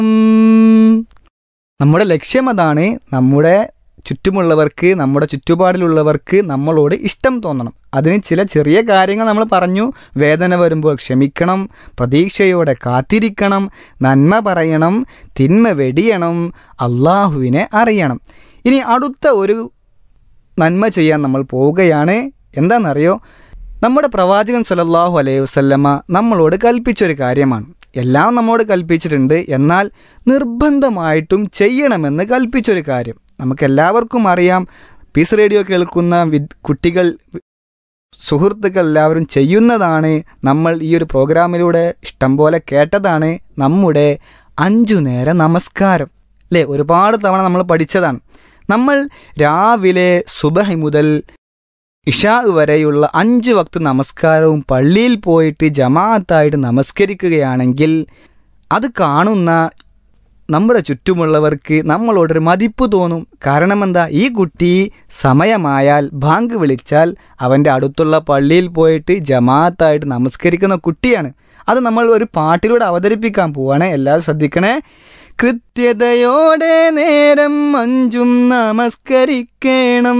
നമ്മുടെ ലക്ഷ്യം അതാണ് നമ്മുടെ ചുറ്റുമുള്ളവർക്ക് നമ്മുടെ ചുറ്റുപാടിലുള്ളവർക്ക് നമ്മളോട് ഇഷ്ടം തോന്നണം അതിന് ചില ചെറിയ കാര്യങ്ങൾ നമ്മൾ പറഞ്ഞു വേദന വരുമ്പോൾ ക്ഷമിക്കണം പ്രതീക്ഷയോടെ കാത്തിരിക്കണം നന്മ പറയണം തിന്മ വെടിയണം അള്ളാഹുവിനെ അറിയണം ഇനി അടുത്ത ഒരു നന്മ ചെയ്യാൻ നമ്മൾ പോവുകയാണ് എന്താണെന്നറിയോ നമ്മുടെ പ്രവാചകൻ സല്ലല്ലാഹു അലൈഹി വസല്ലമ നമ്മളോട് കൽപ്പിച്ചൊരു കാര്യമാണ് എല്ലാം നമ്മോട് കൽപ്പിച്ചിട്ടുണ്ട് എന്നാൽ നിർബന്ധമായിട്ടും ചെയ്യണമെന്ന് കൽപ്പിച്ചൊരു കാര്യം നമുക്കെല്ലാവർക്കും അറിയാം പീസ് റേഡിയോ കേൾക്കുന്ന വിദ് കുട്ടികൾ സുഹൃത്തുക്കൾ എല്ലാവരും ചെയ്യുന്നതാണ് നമ്മൾ ഈ ഒരു പ്രോഗ്രാമിലൂടെ ഇഷ്ടം പോലെ കേട്ടതാണ് നമ്മുടെ അഞ്ചു നേര നമസ്കാരം അല്ലേ ഒരുപാട് തവണ നമ്മൾ പഠിച്ചതാണ് നമ്മൾ രാവിലെ സുബഹി മുതൽ ഇഷാ വരെയുള്ള അഞ്ച് വക്ത് നമസ്കാരവും പള്ളിയിൽ പോയിട്ട് ജമാഅത്തായിട്ട് നമസ്കരിക്കുകയാണെങ്കിൽ അത് കാണുന്ന നമ്മുടെ ചുറ്റുമുള്ളവർക്ക് നമ്മളോടൊരു മതിപ്പ് തോന്നും കാരണം എന്താ ഈ കുട്ടി സമയമായാൽ ബാങ്ക് വിളിച്ചാൽ അവൻ്റെ അടുത്തുള്ള പള്ളിയിൽ പോയിട്ട് ജമാഅത്തായിട്ട് നമസ്കരിക്കുന്ന കുട്ടിയാണ് അത് നമ്മൾ ഒരു പാട്ടിലൂടെ അവതരിപ്പിക്കാൻ പോവാണ് എല്ലാവരും ശ്രദ്ധിക്കണേ കൃത്യതയോടെ നേരം അഞ്ചും നമസ്കരിക്കണം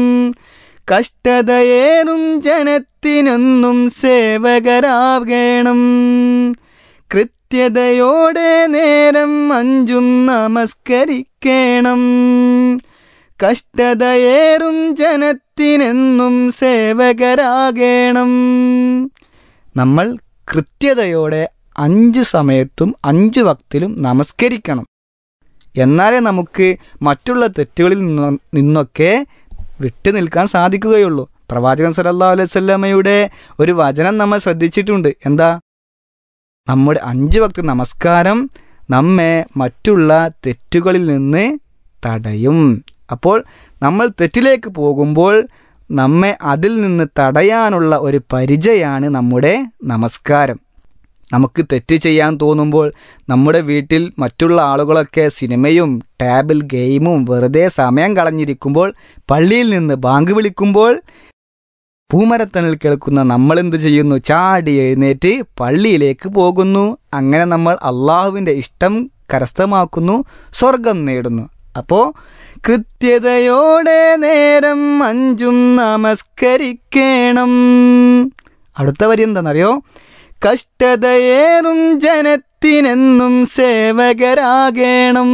കഷ്ടതയേറും ജനത്തിനൊന്നും സേവകരാകണം കൃത്യതയോടെ നേരം അഞ്ചും നമസ്കരിക്കണം കഷ്ടതയേറും ജനത്തിനെന്നും സേവകരാകണം നമ്മൾ കൃത്യതയോടെ അഞ്ച് സമയത്തും അഞ്ച് വക്തിലും നമസ്കരിക്കണം എന്നാലേ നമുക്ക് മറ്റുള്ള തെറ്റുകളിൽ നിന്നൊ- നിന്നൊക്കെ വിട്ടു നിൽക്കാൻ സാധിക്കുകയുള്ളൂ പ്രവാചകൻ സല്ലല്ലാഹു അലൈഹി വസല്ലമയുടെ ഒരു വചനം നമ്മൾ ശ്രദ്ധിച്ചിട്ടുണ്ട് എന്താ നമ്മുടെ അഞ്ച് വക്ത് നമസ്കാരം നമ്മെ മറ്റുള്ള തെറ്റുകളിൽ നിന്ന് തടയും അപ്പോൾ നമ്മൾ തെറ്റിലേക്ക് പോകുമ്പോൾ നമ്മെ അതിൽ നിന്ന് തടയാനുള്ള ഒരു പരിചയാണ് നമ്മുടെ നമസ്കാരം നമുക്ക് തെറ്റ് ചെയ്യാൻ തോന്നുമ്പോൾ നമ്മുടെ വീട്ടിൽ മറ്റുള്ള ആളുകളൊക്കെ സിനിമയും ടാബിൽ ഗെയിമും വെറുതെ സമയം കളഞ്ഞിരിക്കുമ്പോൾ പള്ളിയിൽ നിന്ന് ബാങ്ക് വിളിക്കുമ്പോൾ പൂമരത്തണിൽ കേൾക്കുന്ന നമ്മൾ എന്ത് ചെയ്യുന്നു ചാടി എഴുന്നേറ്റ് പള്ളിയിലേക്ക് പോകുന്നു അങ്ങനെ നമ്മൾ അള്ളാഹുവിൻ്റെ ഇഷ്ടം കരസ്ഥമാക്കുന്നു സ്വർഗം നേടുന്നു അപ്പോൾ കൃത്യതയോടെ നേരം അഞ്ചും നമസ്കരിക്കണം അടുത്ത വരി എന്താണെന്നറിയോ കഷ്ടതയേറും ജനത്തിനെന്നും സേവകരാകണം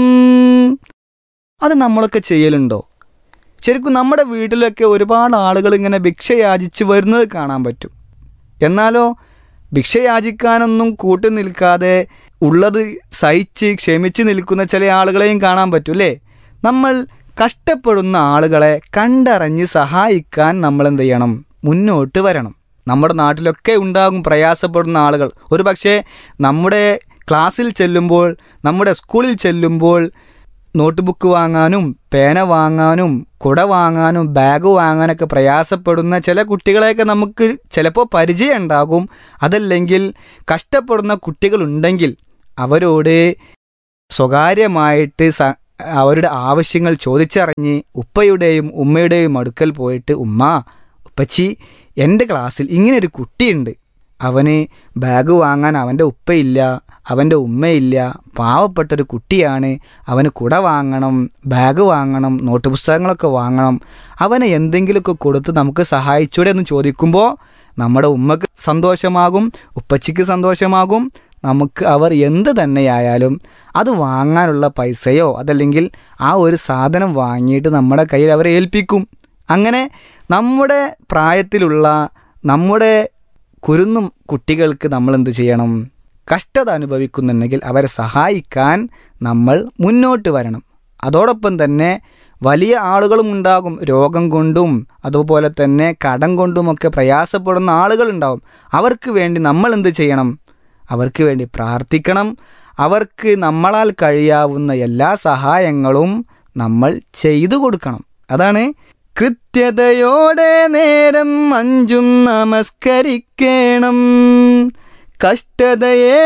അത് നമ്മളൊക്കെ ചെയ്യലുണ്ടോ ശരിക്കും നമ്മുടെ വീട്ടിലൊക്കെ ഒരുപാട് ആളുകൾ ഇങ്ങനെ ഭിക്ഷ യാചിച്ച് വരുന്നത് കാണാൻ പറ്റും എന്നാലോ ഭിക്ഷ യാചിക്കാനൊന്നും കൂട്ടു നിൽക്കാതെ ഉള്ളത് സഹിച്ച് ക്ഷമിച്ച് നിൽക്കുന്ന ചില ആളുകളെയും കാണാൻ പറ്റും അല്ലേ നമ്മൾ കഷ്ടപ്പെടുന്ന ആളുകളെ കണ്ടറിഞ്ഞ് സഹായിക്കാൻ നമ്മൾ എന്ത് ചെയ്യണം മുന്നോട്ട് വരണം നമ്മുടെ നാട്ടിലൊക്കെ ഉണ്ടാകും പ്രയാസപ്പെടുന്ന ആളുകൾ ഒരു പക്ഷേ നമ്മുടെ ക്ലാസ്സിൽ ചെല്ലുമ്പോൾ നമ്മുടെ സ്കൂളിൽ ചെല്ലുമ്പോൾ നോട്ട് ബുക്ക് വാങ്ങാനും പേന വാങ്ങാനും കുട വാങ്ങാനും ബാഗ് വാങ്ങാനൊക്കെ പ്രയാസപ്പെടുന്ന ചില കുട്ടികളെയൊക്കെ നമുക്ക് ചിലപ്പോൾ പരിചയം ഉണ്ടാകും അതല്ലെങ്കിൽ കഷ്ടപ്പെടുന്ന കുട്ടികളുണ്ടെങ്കിൽ അവരോട് സ്വകാര്യമായിട്ട് സ അവരുടെ ആവശ്യങ്ങൾ ചോദിച്ചറിഞ്ഞ് ഉപ്പയുടെയും ഉമ്മയുടെയും അടുക്കൽ പോയിട്ട് ഉമ്മ ഉപ്പച്ചി എൻ്റെ ക്ലാസ്സിൽ ഇങ്ങനെ ഒരു കുട്ടിയുണ്ട് അവന് ബാഗ് വാങ്ങാൻ അവൻ്റെ ഉപ്പയില്ല അവൻ്റെ ഉമ്മയില്ല പാവപ്പെട്ടൊരു കുട്ടിയാണ് അവന് കുട വാങ്ങണം ബാഗ് വാങ്ങണം നോട്ട് പുസ്തകങ്ങളൊക്കെ വാങ്ങണം അവനെ എന്തെങ്കിലുമൊക്കെ കൊടുത്ത് നമുക്ക് സഹായിച്ചൂടെ എന്ന് ചോദിക്കുമ്പോൾ നമ്മുടെ ഉമ്മക്ക് സന്തോഷമാകും ഉപ്പച്ചിക്ക് സന്തോഷമാകും നമുക്ക് അവർ എന്ത് തന്നെയായാലും അത് വാങ്ങാനുള്ള പൈസയോ അതല്ലെങ്കിൽ ആ ഒരു സാധനം വാങ്ങിയിട്ട് നമ്മുടെ കയ്യിൽ അവരെ ഏൽപ്പിക്കും അങ്ങനെ നമ്മുടെ പ്രായത്തിലുള്ള നമ്മുടെ കുരുന്നും കുട്ടികൾക്ക് നമ്മൾ എന്ത് ചെയ്യണം കഷ്ടത അനുഭവിക്കുന്നുണ്ടെങ്കിൽ അവരെ സഹായിക്കാൻ നമ്മൾ മുന്നോട്ട് വരണം അതോടൊപ്പം തന്നെ വലിയ ആളുകളും ഉണ്ടാകും രോഗം കൊണ്ടും അതുപോലെ തന്നെ കടം കൊണ്ടുമൊക്കെ പ്രയാസപ്പെടുന്ന ആളുകളുണ്ടാവും അവർക്ക് വേണ്ടി നമ്മൾ എന്ത് ചെയ്യണം അവർക്ക് വേണ്ടി പ്രാർത്ഥിക്കണം അവർക്ക് നമ്മളാൽ കഴിയാവുന്ന എല്ലാ സഹായങ്ങളും നമ്മൾ ചെയ്തു കൊടുക്കണം അതാണ് കൃത്യതയോടെ നേരം അഞ്ചും നമസ്കരിക്കണം കഷ്ടതയെ